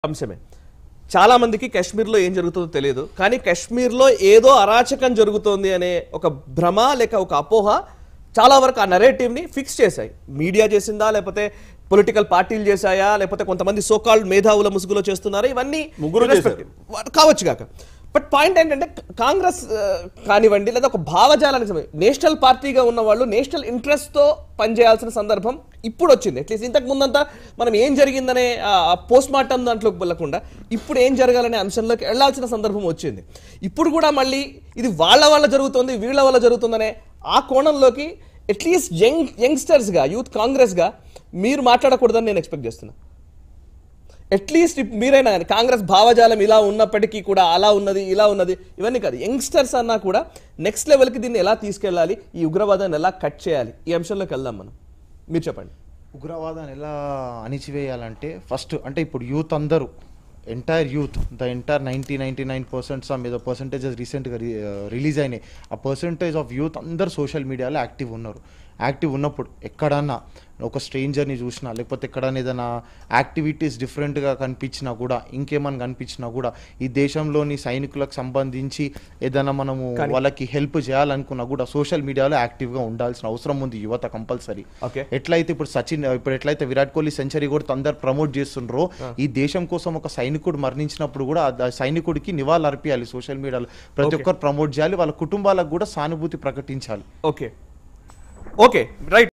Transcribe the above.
అంశమే చాలా మందికి కాశ్మీర్లో ఏం జరుగుతుందో తెలియదు కానీ కాశ్మీర్లో ఏదో అరాచకం జరుగుతోంది అనే ఒక భ్రమ లేక ఒక అపోహ చాలా వరకు ఆ నరేటివ్ని ఫిక్స్ చేశాయి మీడియా చేసిందా లేకపోతే పొలిటికల్ పార్టీలు చేశాయా లేకపోతే కొంతమంది సోకాల్డ్ మేధావుల ముసుగులో చేస్తున్నారా ఇవన్నీ ముగ్గురు irrespective. వా- కావచ్చు కాక బట్ పాయింట్ ఏంటంటే కాంగ్రెస్ ఆ, కానివ్వండి లేదా ఒక భావజాలానికి సంబంధించి నేషనల్ పార్టీగా ఉన్న వాళ్ళు నేషనల్ ఇంట్రెస్ట్తో పనిచేయాల్సిన సందర్భం ఇప్పుడు వచ్చింది అట్లీస్ట్ ఇంతకు ముందంతా మనం ఏం జరిగిందనే పోస్ట్ మార్టం దాంట్లోకి వెళ్ళకుండా ఇప్పుడు ఏం జరగాలనే అంశంలోకి వెళ్ళాల్సిన సందర్భం వచ్చింది ఇప్పుడు కూడా మళ్ళీ ఇది వాళ్ళ వల్ల జరుగుతుంది వీళ్ళ వల్ల జరుగుతుందనే ఆ కోణంలోకి అట్లీస్ట్ యంగ్ యంగ్స్టర్స్గా యూత్ కాంగ్రెస్గా మీరు మాట్లాడకూడదని నేను ఎక్స్పెక్ట్ చేస్తున్నా అట్లీస్ట్ మీరైనా కానీ కాంగ్రెస్ భావజాలం ఇలా ఉన్నప్పటికీ కూడా అలా ఉన్నది ఇలా ఉన్నది ఇవన్నీ కాదు యంగ్స్టర్స్ అన్నా కూడా నెక్స్ట్ లెవెల్కి దీన్ని ఎలా తీసుకెళ్ళాలి ఈ ఉగ్రవాదాన్ని ఎలా కట్ చేయాలి ఈ అంశంలోకి వెళ్దాం మనం మీరు చెప్పండి ఉగ్రవాదాన్ని ఎలా అణిచివేయాలంటే ఫస్ట్ అంటే ఇప్పుడు యూత్ అందరూ entire youth the entire ninety ninety nine percent some ఏదో పర్సంటేజెస్ రీసెంట్గా రిలీజ్ అయినాయి ఆ పర్సంటేజ్ ఆఫ్ యూత్ అందరు సోషల్ మీడియాలో యాక్టివ్ ఉన్నారు యాక్టివ్ ఉన్నప్పుడు ఎక్కడన్నా ఒక స్ట్రేంజర్ని చూసినా లేకపోతే ఎక్కడన్నా ఏదైనా యాక్టివిటీస్ డిఫరెంట్గా కనిపించినా కూడా ఇంకేమైనా కనిపించినా కూడా ఈ దేశంలోని సైనికులకు సంబంధించి ఏదైనా మనము వాళ్ళకి హెల్ప్ చేయాలనుకున్నా కూడా సోషల్ మీడియాలో యాక్టివ్గా ఉండాల్సిన అవసరం ఉంది యువత కంపల్సరీ ఓకే ఎట్లయితే ఇప్పుడు సచిన్ ఇప్పుడు ఎట్లయితే విరాట్ కోహ్లీ సెంచరీ కూడా అందరు ప్రమోట్ చేస్తుండ్రో ఈ దేశం కోసం ఒక సైనికుడు మరణించినప్పుడు కూడా ఆ సైనికుడికి నివాళులు అర్పియాలి సోషల్ మీడియాలో ప్రతి ఒక్కరు ప్రమోట్ చేయాలి వాళ్ళ కుటుంబాలకు కూడా సానుభూతి ప్రకటించాలి ఓకే ఓకే రైట్